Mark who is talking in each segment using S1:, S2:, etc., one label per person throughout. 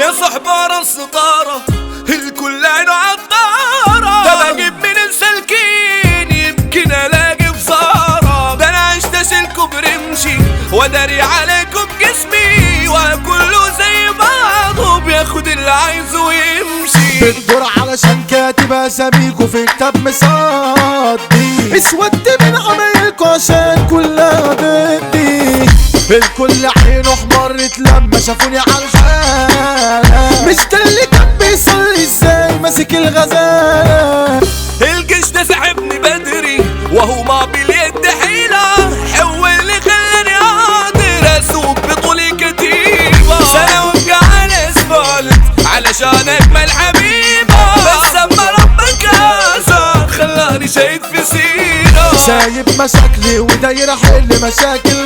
S1: يا صحبة راس ستارة الكل عينه عطارة ده بجيب من السلكين يمكن الاقي بصارة ده انا عشت اشيلكوا برمشي واداري عليكم جسمي وكله زي بعضه بياخد اللي عايزه ويمشي
S2: بتدور علشان كاتب اساميكوا في كتاب مصدي اسود من عمايلكوا عشان كلها ضدي الكل عينه احمرت لما شافوني على الحالة مش ده اللي كان بيصلي ازاي ماسك الغزالة
S1: الجيش ده سحبني بدري وهو ما باليد حيلة حولني خلاني قادر اسوق بطولي كتيبة سنة وابقى على اسفلت علشان اجمل حبيبة بس اما ربك ازر خلاني شايف في سيرة
S2: سايب مشاكلي وداير احل مشاكل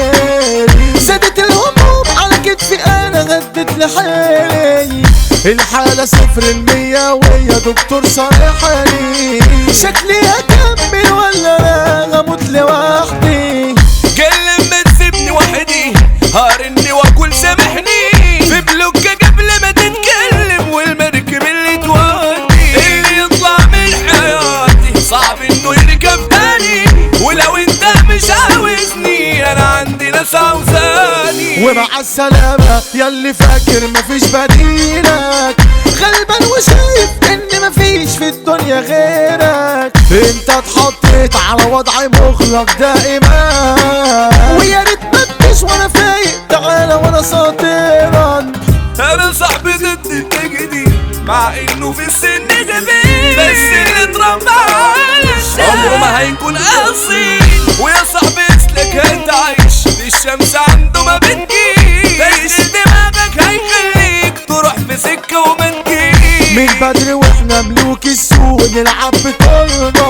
S2: غيري سدت الهموم على كتفي انا غدت لحالي الحالة صفر المية ويا دكتور صالحني شكلي هكمل ولا انا هموت لوحدي
S1: قال ما تسيبني وحدي هارني واكل سامحني في بلوكة قبل ما تتكلم والمركب اللي تودي اللي يطلع من حياتي صعب انه يركب تاني ولو انت مش عاوزني انا عندي ناس عاوزاني
S2: ومع السلامة ياللي فاكر مفيش بديلك غلبان وشايف ان مفيش في الدنيا غيرك انت اتحطيت على وضع مغلق دائما ويا ريت ما تجيش وانا فايق تعالى وانا ساطرا
S1: انا صاحبي ضد النجدي مع انه في السن جميل بس اللي اتربى على الشارع عمره ما هيكون اصيل ويا صاحبي اسلك انت عايش دي الشمس عنده ما بتجيش تعيش دماغك هيخليك تروح في سكه وما تجيش
S2: من بدري واحنا ملوك السوق نلعب بطولنا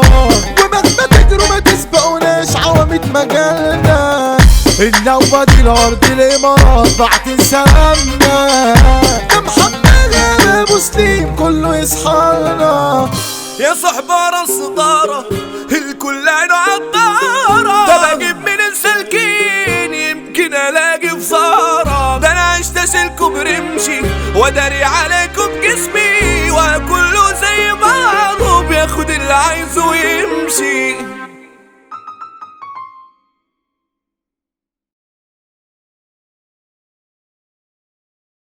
S2: ومهما تجروا ما تسبقوناش عوامة مجالنا النوبة دي الأرض الإمارات بعد سلامنا ده محمد يا مسلم كله يصحانا
S1: يا صحبة راس ستارة الكل عينه عطارة ده بجيب من السلكين يمكن الاقي بصارة ده انا عشت اشيلكوا برمشي واداري عليكم جسمي وكله زي بعضه بياخد اللي عايزه ويمشي